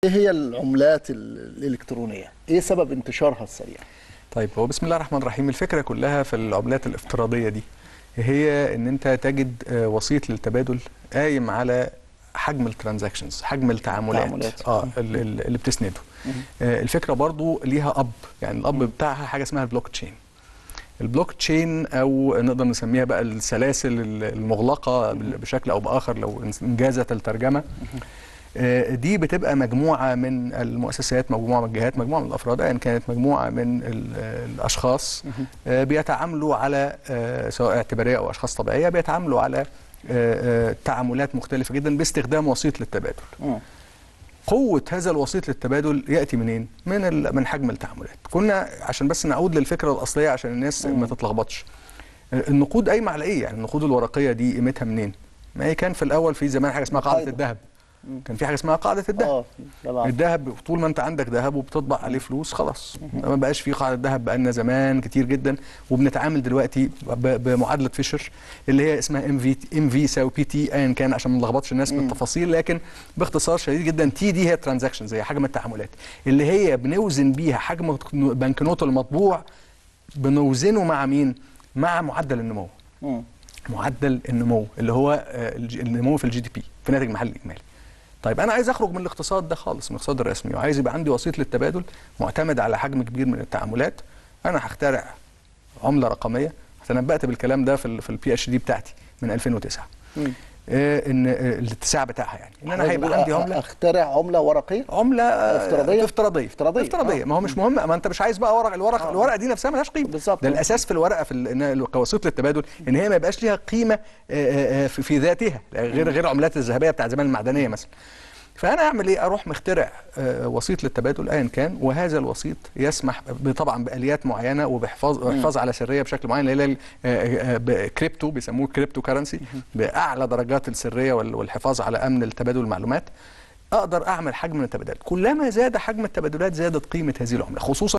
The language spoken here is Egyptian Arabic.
ايه هي العملات ال- الالكترونيه ايه سبب انتشارها السريع طيب هو بسم الله الرحمن الرحيم الفكره كلها في العملات الافتراضيه دي هي ان انت تجد آه، وسيط للتبادل قايم على حجم الترانزاكشنز حجم التعاملات التعاملات. اه ال- ال- اللي بتسنده آه، الفكره برضو ليها اب يعني الاب بتاعها حاجه اسمها البلوك تشين البلوك تشين او نقدر نسميها بقى السلاسل المغلقه بشكل او باخر لو انجازت الترجمه آه، دي بتبقى مجموعه من المؤسسات مجموعه من الجهات مجموعه من الافراد ايا كانت مجموعه من ال- الاشخاص آه، بيتعاملوا على آه، سواء اعتباريه او اشخاص طبيعيه بيتعاملوا على آه، آه، تعاملات مختلفه جدا باستخدام وسيط للتبادل مم. قوة هذا الوسيط للتبادل يأتي منين؟ من ال- من حجم التعاملات. كنا عشان بس نعود للفكرة الأصلية عشان الناس ما تتلخبطش. النقود قايمة على إيه؟ يعني النقود الورقية دي قيمتها منين؟ ما هي كان في الأول في زمان حاجة اسمها قاعدة قاعدة. الذهب. كان في حاجة اسمها قاعدة الذهب. اه طبعا الذهب طول ما انت عندك ذهب وبتطبع عليه فلوس خلاص ما بقاش في قاعده ذهب بقالنا زمان كتير جدا وبنتعامل دلوقتي ب- بمعادله فيشر اللي هي اسمها ام في ام في يساوي بي تي ايا كان عشان ما نلخبطش الناس بالتفاصيل لكن باختصار شديد جدا تي دي هي الترانزاكشنز هي حجم التعاملات اللي هي بنوزن بيها حجم بنك نوت المطبوع بنوزنه مع مين؟ مع معدل النمو مم. معدل النمو اللي هو آه، الج- النمو في الجي دي بي في الناتج المحلي الاجمالي طيب انا عايز اخرج من الاقتصاد ده خالص من الاقتصاد الرسمي وعايز يبقى عندي وسيط للتبادل معتمد على حجم كبير من التعاملات انا هخترع عمله رقميه تنبأت بالكلام ده في ال في البي اتش دي بتاعتي من 2009 مم. آه ان آه الاتساع بتاعها يعني ان انا حضرتك هيبقى بتقول عندي أ- عمله اخترع عمله ورقيه عمله آه، افتراضية؟ افتراضيه افتراضية. افتراضيه آه. ما هو مش مهم ما انت مش عايز بقى ورق الورق آه. الورقه دي نفسها ملهاش قيمه بالظبط. ده الاساس في الورقه في ال- إن كوسيط للتبادل ان هي ما يبقاش ليها قيمه آه، آه، آه، في في ذاتها غير غير العملات الذهبيه بتاع زمان المعدنيه مثلا فانا اعمل ايه اروح مخترع آه، وسيط للتبادل ايا كان وهذا الوسيط يسمح ب- طبعا باليات معينه وبحفاظ وحفاظ على سريه بشكل معين اللي هي ال- آه، آه، بكريبتو بيسموه كريبتو كرنسي باعلى درجات السريه وال- والحفاظ على امن التبادل المعلومات اقدر اعمل حجم من التبادلات كلما زاد حجم التبادلات زادت قيمه هذه العمله خصوصا